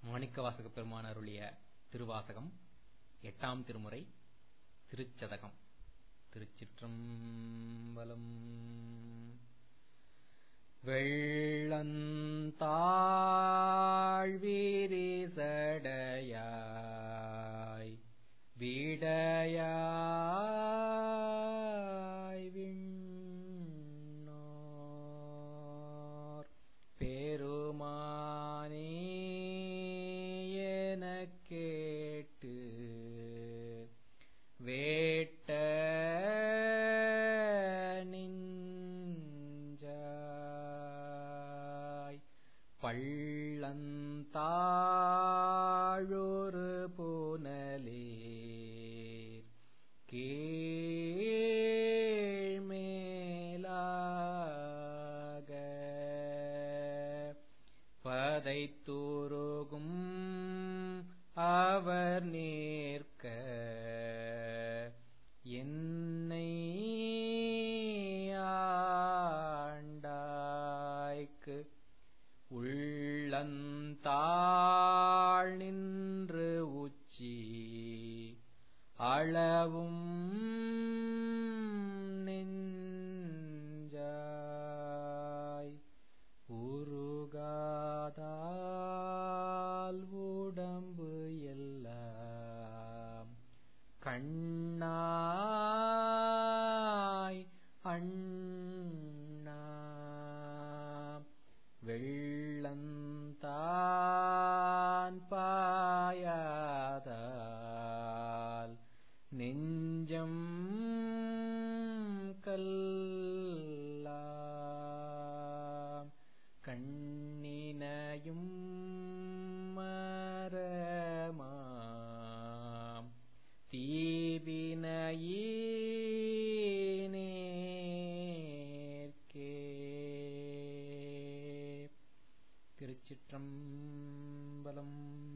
மாணிக்கவாசக பெருமான் அருளிய திருவாசகம் எட்டாம் திருமுறை திருச்சதகம் திருச்சிற்றம்பலம் வெள்ளந்தாழ்விரிசடையாய் விடையாய் விண்ணோர் பெருமானே எனக் கேட்டு வேட்ட நெஞ்சாய் பள்ளந்தாழொரு புனலே கீழ்மேலாக பதைத்துருகும் அவர் நேர்க்க என்னை ஆண்டாய்க்கு உள்ளந்தாள் நின்று உச்சி அளவும் நெஞ்சாய் உருகாதால் உடம்பு எல்லாம் கண்ணாய் அண்ணா வெள்ளந்தான் பாயாதால் நெஞ்சம் கல்லாம் கண்ணினையும் மரமாம் தீவினையேனேற்கே திருச்சிற்றம்பலம்